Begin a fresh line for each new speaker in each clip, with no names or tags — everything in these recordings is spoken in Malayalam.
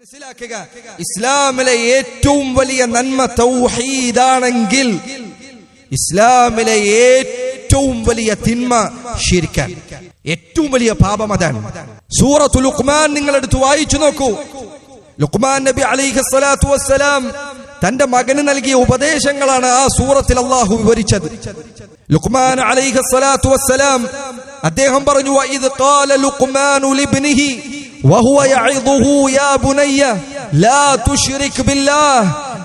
മനസ്സിലാക്കുക ഇസ്ലാമിലെ ഏറ്റവും വലിയ നന്മ തൗഹീദാണെങ്കിൽ ഇസ്ലാമിലെ ഏറ്റവും വലിയ തിന്മ ഷിരിക്കാൻ ഏറ്റവും വലിയ പാപം അതാണ് സൂറത്തു ലുക്മാൻ നിങ്ങൾ എടുത്ത് വായിച്ചു നോക്കൂ ലുക്മാൻ നബി അലൈഹി സ്വലാത്തു വസ്സലാം തന്റെ മകന് നൽകിയ ഉപദേശങ്ങളാണ് ആ സൂറത്തിൽ അള്ളാഹു വിവരിച്ചത് ലുക്മാൻ അലൈഹി സ്വലാത്തു വസ്സലാം അദ്ദേഹം പറഞ്ഞു "വഇദ് ഖാല ലുക്മാനു ലിബ്നിഹി وهو يعظه يا بني لا تشرك بالله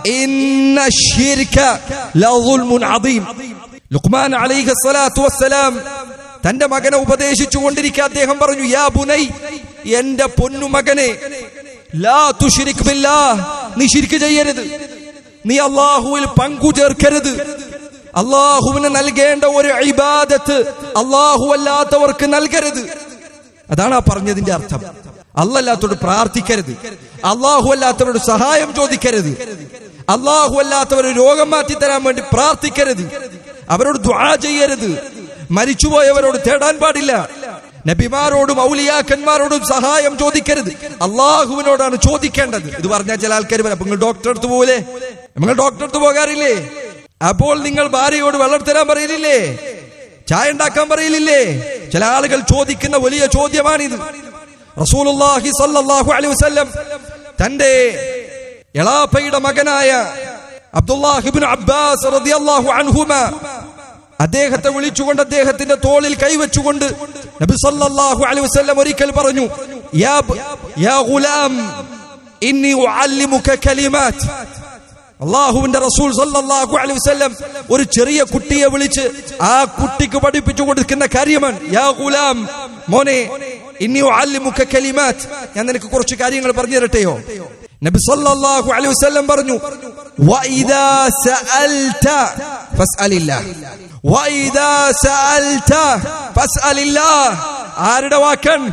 إن الشرك لظلم عظيم ലുക്മാൻ അലൈഹി സ്വലാത്തു വസ്സലാം തന്റെ മകനെ ഉപദേശിച്ചു കൊണ്ടിരിക്കെ അദ്ദേഹം പറഞ്ഞു യാ ബുനൈ എന്റെ പൊന്നു മകനെ ലാ തുഷിരിക് ബില്ലാഹ് നീ ശിരിക്ക് ചെയ്യരുത് നീ അള്ളാഹുവിൽ പങ്കു ചേർക്കരുത് അള്ളാഹുവിന് നൽകേണ്ട ഒരു ഇബാദത്ത് അള്ളാഹു അല്ലാത്തവർക്ക് നൽകരുത് അതാണ് ആ പറഞ്ഞതിന്റെ അർത്ഥം അല്ലല്ലാത്തോട് പ്രാർത്ഥിക്കരുത് അള്ളാഹു അല്ലാത്തവരോട് സഹായം ചോദിക്കരുത് അള്ളാഹു അല്ലാത്തവർ രോഗം മാറ്റി തരാൻ വേണ്ടി പ്രാർത്ഥിക്കരുത് അവരോട് ദ്വാ ചെയ്യരുത് മരിച്ചുപോയവരോട് തേടാൻ പാടില്ല നബിമാരോടും ഔലിയാക്കന്മാരോടും സഹായം ചോദിക്കരുത് അള്ളാഹുവിനോടാണ് ചോദിക്കേണ്ടത് ഇത് പറഞ്ഞാൽ ചില ആൾക്കാർ പറയാം നിങ്ങൾ ഡോക്ടറെ അടുത്ത് പോകൂലേ നിങ്ങൾ ഡോക്ടറെ അടുത്ത് പോകാറില്ലേ അപ്പോൾ നിങ്ങൾ ഭാര്യയോട് വെള്ളം തരാൻ പറയലില്ലേ ചായ ഉണ്ടാക്കാൻ പറയലില്ലേ ചില ആളുകൾ ചോദിക്കുന്ന വലിയ ചോദ്യമാണിത് റസൂലുള്ളാഹി സ്വല്ലല്ലാഹു അലൈഹി വസല്ലം തന്റെ എളാപ്പയുടെ മകനായ അബ്ദുല്ലാഹിബ്നു അബ്ബാസ് റളിയല്ലാഹു അൻഹുമ അദ്ദേഹത്തെ വിളിച്ചുകൊണ്ട് അദ്ദേഹത്തിന്റെ തോളിൽ കൈവച്ചുകൊണ്ട് നബി സല്ലല്ലാഹു അലൈഹി വസല്ലം ഒരിക്കൽ പറഞ്ഞു യാ ബ- യാ ഗുലാം ഇന്നി ഉഅല്ലിമുക കലിമാത്ത് അള്ളാഹുവിന്റെ റസൂൽ സല്ലല്ലാഹു അലൈഹി വസല്ലം ഒരു ചെറിയ കുട്ടിയെ വിളിച്ച് ആ കുട്ടിക്ക് പഠിപ്പിച്ചു കൊടുക്കുന്ന കാര്യമാണ് യാ ഗുലാം മോനെ ഇന്നി ഉഅല്ലിമുക കലിമാത്ത് ഞാൻ നിനക്ക് കുറച്ച് കാര്യങ്ങൾ പറഞ്ഞു തരട്ടെയോ നബി സല്ലല്ലാഹു അലൈഹി വസല്ലം പറഞ്ഞു വഇദാ സഅൽത ഫസ്അലില്ലാഹ് വഇദാ സഅൽത ഫസ്അലില്ലാഹ് ആരുടെ വാക്കാണ്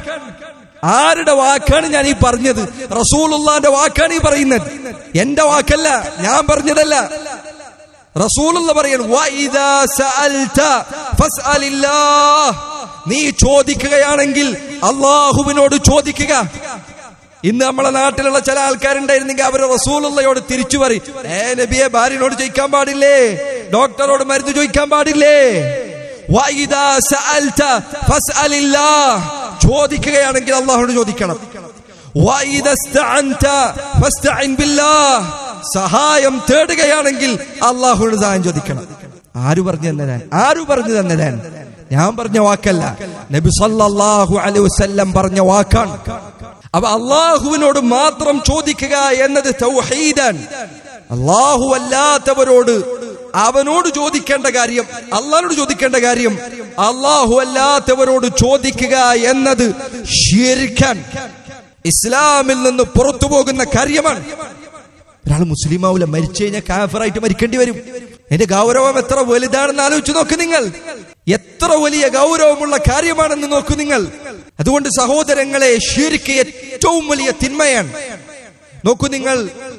ആരുടെ വാക്കാണ് ഞാൻ ഈ പറഞ്ഞത് റസൂലുള്ളാന്റെ വാക്കാണ് ഈ പറയുന്നത് എന്റെ വാക്കല്ല ഞാൻ പറഞ്ഞതല്ല റസൂലുള്ള പറയാണ് "വഇദാ സഅൽത ഫസ്അലില്ലാഹ്." നീ ചോദിക്കുകയാണെങ്കിൽ അള്ളാഹുവിനോട് ചോദിക്കുക ഇന്ന് നമ്മളെ നാട്ടിലുള്ള ചില ആൾക്കാരുണ്ടായിരുന്നെങ്കിൽ അവർ റസൂലുള്ളയോട് തിരിച്ചു പറയും ഏ നബിയെ ഭാര്യനോട് ചോദിക്കാൻ പാടില്ലേ ഡോക്ടറോട് മരുന്ന് ചോദിക്കാൻ പാടില്ലേ വഇദാ സഅൽത ഫസ്അലില്ലാഹ്. ചോദിക്കുകയാണെങ്കിൽ അള്ളാഹുനോട് ചോദിക്കണം വഇദാ ഇസ്തഅൻത ഫസ്തഇൻ ബില്ലാഹ്. സഹായം തേടുകയാണെങ്കിൽ അള്ളാഹുനോട് സഹായം ചോദിക്കണം ആര് പറഞ്ഞു തന്നതാൻ ആര് പറഞ്ഞു തന്നതാൻ ഞാൻ പറഞ്ഞ വാക്കല്ല നബി സല്ലല്ലാഹു അലൈഹി വസല്ലം പറഞ്ഞ വാക്കാണ് അപ്പൊ അള്ളാഹുവിനോട് മാത്രം ചോദിക്കുക എന്നത് തൗഹീദാണ് അള്ളാഹു അല്ലാത്തവരോട് അവനോട് ചോദിക്കേണ്ട കാര്യം അള്ളാഹിനോട് ചോദിക്കേണ്ട കാര്യം അള്ളാഹു അല്ലാത്തവരോട് ചോദിക്കുക എന്നത് ഷിർക്കാൻ ഇസ്ലാമിൽ നിന്ന് പുറത്തു പോകുന്ന കാര്യമാണ് ഒരാൾ മുസ്ലിം ആവൂല മരിച്ചു കഴിഞ്ഞാൽ കാഫറായിട്ട് മരിക്കേണ്ടി വരും എന്റെ ഗൗരവം എത്ര വലുതാണെന്ന് ആലോചിച്ച് നോക്ക് നിങ്ങൾ എത്ര വലിയ ഗൗരവമുള്ള കാര്യമാണെന്ന് നോക്കൂ നിങ്ങൾ അതുകൊണ്ട് സഹോദരങ്ങളെ ഷിർക്ക് ഏറ്റവും വലിയ തിന്മയാണ് നോക്കൂ നിങ്ങൾ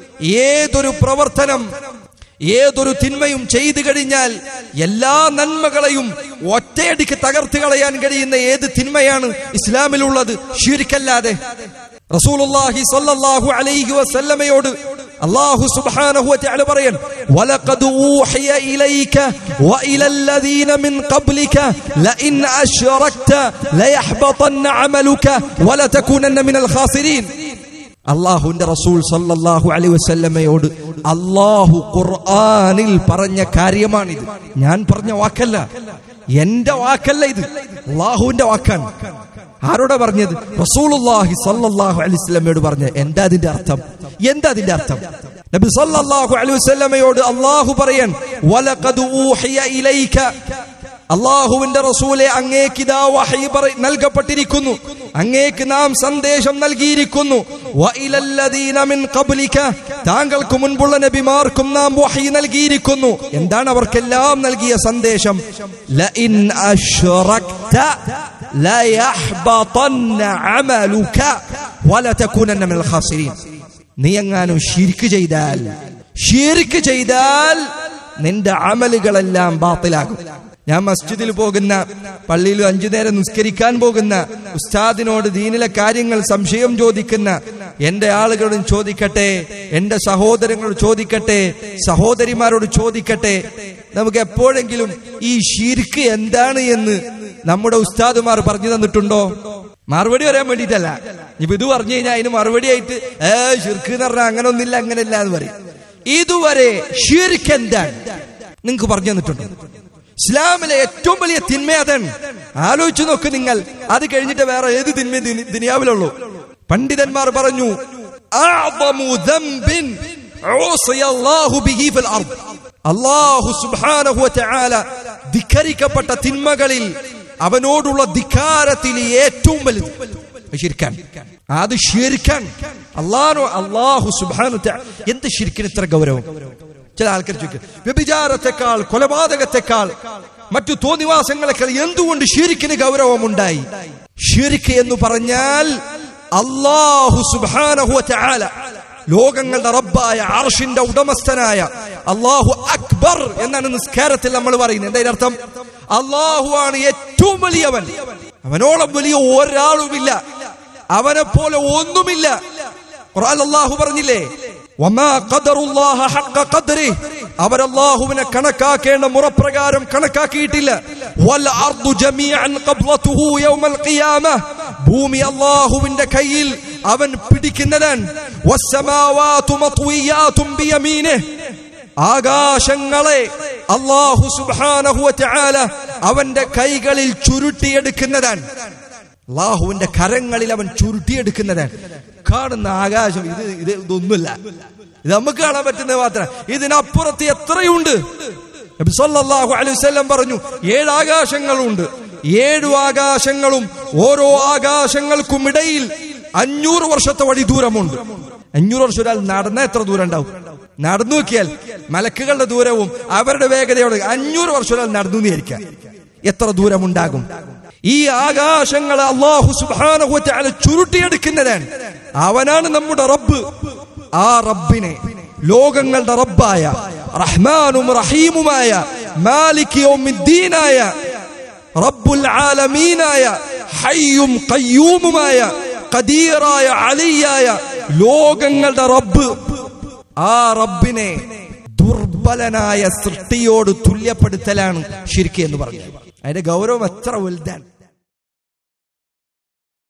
ഏതൊരു പ്രവർത്തനം ഏതൊരു തിന്മയും ചെയ്തു കഴിഞ്ഞാൽ എല്ലാ നന്മകളെയും ഒറ്റയടിക്ക് തകർത്ത് കളയാൻ കഴിയുന്ന ഏത് തിന്മയാണ് ഇസ്ലാമിലുള്ളത് ഷിർക്കല്ലാതെ റസൂലുള്ളാഹി സ്വല്ലല്ലാഹു അലൈഹി വസല്ലമയോട് അല്ലാഹു സുബ്ഹാനഹു വതആല പറയൻ വലഖദ് ഊഹിയ ഇലൈക വഇലല്ലദീന മിൻ ഖബ്ലിക ലഇൻ അശ്റക്ത ലയഹ്ബതന്ന അമലുക വലതകൂനന്ന മിനൽ ഖാസിരീൻ അള്ളാഹുവിന്റെ റസൂൽ സല്ലല്ലാഹു അലൈഹി വസല്ലമയോട് അള്ളാഹു ഖുർആനിൽ പറഞ്ഞ കാര്യമാണിത് ഞാൻ പറഞ്ഞ വാക്കല്ല എന്റെ വാക്കല്ല ഇത് അള്ളാഹുവിന്റെ വാക്കാണ് ആരോടാ പറഞ്ഞത് റസൂലുള്ളാഹി സല്ലല്ലാഹു അലൈഹി വസല്ലമയോട് പറഞ്ഞ എന്താ അതിന്റെ അർത്ഥം എന്താ അതിന്റെ അർത്ഥം നബി സല്ലല്ലാഹു അലൈഹി വസല്ലമയോട് അള്ളാഹു പറയാൻ വലഖദ് ഊഹിയ ഇലൈക അള്ളാഹുവിന്റെ റസൂലെ അങ്ങേക്ക് ഇതാ വഹയി പറ- നൽകപ്പെട്ടിരിക്കുന്നു അങ്ങേക്ക് നാം സന്ദേശം നൽകിയിരിക്കുന്നു വഇലല്ലദീന മിൻ ഖബ്ലിക താങ്കൾക്ക് മുൻപുള്ള നബിമാർക്കും നാം വഹയി നൽകിയിരിക്കുന്നു എന്താണ് അവർക്കെല്ലാം നൽകിയ സന്ദേശം ലഇൻ അശ്റക്ത ലയഹ്ബതന്ന അമലുക വലതകൂനന്ന മിനൽ ഖാസിരീൻ നീ എങ്ങാനും ഷിർക്ക് ചെയ്താൽ ഷിർക്ക് ചെയ്താൽ നിന്റെ അമലുകളെല്ലാം ബാത്തിലാകും ഞാൻ മസ്ജിദിൽ പോകുന്ന പള്ളിയിൽ അഞ്ചു നേരം നിസ്കരിക്കാൻ പോകുന്ന ഉസ്താദിനോട് ദീനിലെ കാര്യങ്ങൾ സംശയം ചോദിക്കുന്ന എന്റെ ആളുകളോടും ചോദിക്കട്ടെ എന്റെ സഹോദരങ്ങളോട് ചോദിക്കട്ടെ സഹോദരിമാരോട് ചോദിക്കട്ടെ നമുക്ക് എപ്പോഴെങ്കിലും ഈ ഷിർക്ക് എന്താണ് എന്ന് നമ്മുടെ ഉസ്താദുമാർ പറഞ്ഞു തന്നിട്ടുണ്ടോ മറുപടി പറയാൻ വേണ്ടിയിട്ടല്ല ഇപ്പൊ ഇത് പറഞ്ഞു കഴിഞ്ഞാൽ അതിന് മറുപടി ആയിട്ട് ഏ ഷിർക്ക് എന്ന് പറഞ്ഞാൽ അങ്ങനെ ഒന്നില്ല അങ്ങനെയല്ല എന്ന് പറയും ഇതുവരെ ഷിർക്ക് എന്താണ് നിങ്ങൾക്ക് പറഞ്ഞു തന്നിട്ടുണ്ടോ ഇസ്ലാമിലെ ഏറ്റവും വലിയ തിന്മ അതാണ് ആലോചിച്ചു നോക്ക് നിങ്ങൾ അത് കഴിഞ്ഞിട്ട് വേറെ ഏത് തിന്മ ദുനിയാവിലുള്ളൂ പണ്ഡിതന്മാർ പറഞ്ഞു അഅ്ദമു ദംബിൻ ഉസിയ അല്ലാഹു ബിഹി ഫിൽ അർദ്. അല്ലാഹു സുബ്ഹാനഹു വതആല ധിക്കരിക്കപ്പെട്ട തിന്മകളിൽ അവനോടുള്ള ധിക്കാരത്തിൽ ഏറ്റവും വലുത് ശിർക്കാൻ അത് ശിർക്കാൻ അള്ളാഹു അള്ളാഹു സുബ്ഹാനഹു വതആല എന്ത് ശിർക്കിന് ഇത്ര ഗൗരവം ചില ആൾക്കാർ ചോദിക്കും വ്യഭിചാരത്തെക്കാൾ കൊലപാതകത്തെക്കാൾ മറ്റു തോന്നിവാസങ്ങളെക്കാൾ എന്തുകൊണ്ട് ഷിരിക്കിന് ഗൗരവമുണ്ടായി ഷിരിക്ക് എന്ന് പറഞ്ഞാൽ അള്ളാഹു സുബാനഹു ചാല ലോകങ്ങളുടെ റബ്ബായ അർഷിന്റെ ഉടമസ്ഥനായ അള്ളാഹു അക്ബർ എന്നാണ് നിസ്കാരത്തിൽ നമ്മൾ പറയുന്നത് എന്താ അർത്ഥം അള്ളാഹു ആണ് ഏറ്റവും വലിയവൻ അവനോളം വലിയ ഒരാളുമില്ല അവനെ പോലെ ഒന്നുമില്ല ഖുർആൻ അള്ളാഹു പറഞ്ഞില്ലേ വമാ ഖദറുല്ലാഹ ഹഖ ഖദ്രി അവർ അല്ലാഹുവിനെ കണക്കാക്കേണ്ട മുറപ്രകാരം കണക്കാക്കിയിട്ടില്ല വൽ അർദു ജമീഅൻ ഖബ്ലതുഹു യൗമൽ ഖിയാമ ഭൂമി അല്ലാഹുവിന്റെ കയ്യിൽ അവൻ പിടിക്കുന്നതാണ് വസ്സമാവാതു മത്വിയാതും ബിയമീനിഹി ആകാശങ്ങളെ അല്ലാഹു സുബ്ഹാനഹു വതആല അവന്റെ കൈകളിൽ ചുരുട്ടിയെടുക്കുന്നതാണ് അള്ളാഹുവിന്റെ കരങ്ങളിൽ അവൻ ചുരുട്ടിയെടുക്കുന്നതാണ് കാണുന്ന ആകാശം ഇത് ഇത് ഇതൊന്നുമില്ല ഇത് നമുക്ക് കാണാൻ പറ്റുന്നത് മാത്രം ഇതിനപ്പുറത്ത് എത്രയുണ്ട് നബി സല്ലല്ലാഹു അലൈഹി വസല്ലം പറഞ്ഞു ഏഴ് ആകാശങ്ങളുണ്ട് ഏഴു ആകാശങ്ങളും ഓരോ ആകാശങ്ങൾക്കും ഇടയിൽ അഞ്ഞൂറ് വർഷത്തെ വഴി ദൂരമുണ്ട് അഞ്ഞൂറ് വർഷം ഒരാൾ നടന്ന എത്ര ദൂരം ഉണ്ടാവും നടന്നു നോക്കിയാൽ മലക്കുകളുടെ ദൂരവും അവരുടെ വേഗതയോട് അഞ്ഞൂറ് വർഷം ഒരാൾ നടന്നു വിചാരിക്കാം എത്ര ദൂരമുണ്ടാകും ഈ ആകാശങ്ങളെ അള്ളാഹു സുബ്ഹാനഹു വതആല ചുരുട്ടിയെടുക്കുന്നതാണ് അവനാണ് നമ്മുടെ റബ്ബ് ആ റബ്ബിനെ ലോകങ്ങളുടെ റബ്ബായ റഹ്മാനും റഹീമുമായ മാലിക് യൗമിദ്ദീനായ റബ്ബുൽ ആലമീനായ ഹയ്യും ഖയ്യൂമുമായ ഖദീറായ അലിയായ ലോകങ്ങളുടെ റബ്ബ് ആ റബ്ബിനെ ദുർബലനായ സൃഷ്ടിയോട് തുല്യപ്പെടുത്തലാണ് ശിർക്ക് എന്ന് പറഞ്ഞു അതിന്റെ ഗൗരവം എത്ര വലുതാണ്